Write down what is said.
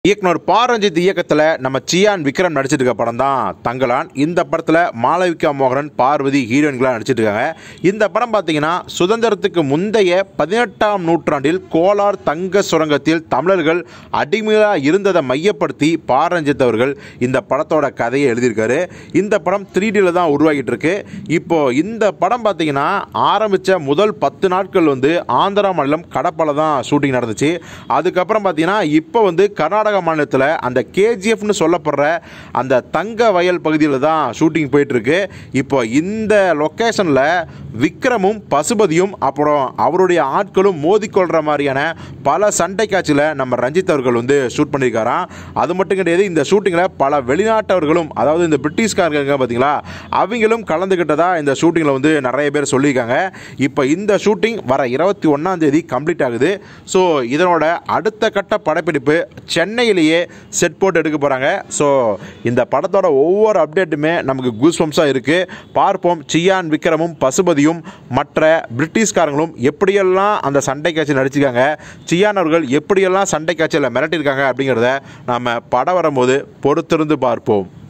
இயக்குனர் பா ரஞ்சித் இயக்கத்தில் நம்ம சியான் விக்ரம் நடிச்சிட்டு இருக்க படம் தான் தங்கலான் இந்த படத்தில் மாளவிகா மோகனன் பார்வதி ஹீரோயின்களாக நடிச்சிட்டு இருக்காங்க இந்த படம் பார்த்தீங்கன்னா சுதந்திரத்துக்கு முந்தைய பதினெட்டாம் நூற்றாண்டில் கோலார் தங்க சுரங்கத்தில் தமிழர்கள் அடிமையாக இருந்ததை மையப்படுத்தி பா ரஞ்சித் அவர்கள் இந்த படத்தோட கதையை எழுதியிருக்காரு இந்த படம் த்ரீ டியில் தான் உருவாகிட்டு இருக்கு இப்போ இந்த படம் பார்த்தீங்கன்னா ஆரம்பித்த முதல் பத்து நாட்கள் வந்து ஆந்திரா மாநிலம் கடப்பால தான் ஷூட்டிங் நடந்துச்சு அதுக்கப்புறம் பார்த்தீங்கன்னா இப்போ வந்து கர்நாடகா மாநிலத்தில் அந்த கேஜிஎஃப்னு சொல்லப்படுற அந்த தங்க வயல் பகுதியில் தான் ஷூட்டிங் போயிட்டு இருக்கு இப்போ இந்த லொக்கேஷனில் விக்ரமும் பசுபதியும் அப்புறம் அவருடைய ஆட்களும் மோதிக்கொள்கிற மாதிரியான பல சண்டை காட்சியில் நம்ம ரஞ்சித் அவர்கள் வந்து ஷூட் பண்ணியிருக்காராம் அது மட்டும் கிடையாது இந்த ஷூட்டிங்கில் பல வெளிநாட்டவர்களும் அதாவது இந்த பிரிட்டிஷ்காரங்க பார்த்தீங்களா அவங்களும் கலந்துக்கிட்டதா இந்த ஷூட்டிங்கில் வந்து நிறைய பேர் சொல்லியிருக்காங்க இப்போ இந்த ஷூட்டிங் வர இருபத்தி ஒன்றாம் தேதி கம்ப்ளீட் ஆகுது ஸோ இதனோட அடுத்த கட்ட படப்பிடிப்பு சென்னையிலேயே செட் போட்டு எடுக்க போகிறாங்க ஸோ இந்த படத்தோட ஒவ்வொரு அப்டேட்டுமே நமக்கு கூஸ்பம்ஸாக இருக்குது பார்ப்போம் சியான் விக்ரமும் பசுபதியும் மற்ற பிரிட்டிஷ்காரங்களும் எப்படியெல்லாம் அந்த சண்டை காட்சி நடிச்சிருக்காங்க சியான் அவர்கள் எப்படியெல்லாம் சண்டை காட்சியில் மிரட்டியிருக்காங்க அப்படிங்கிறத நாம் படம் வரும்போது பொறுத்திருந்து பார்ப்போம்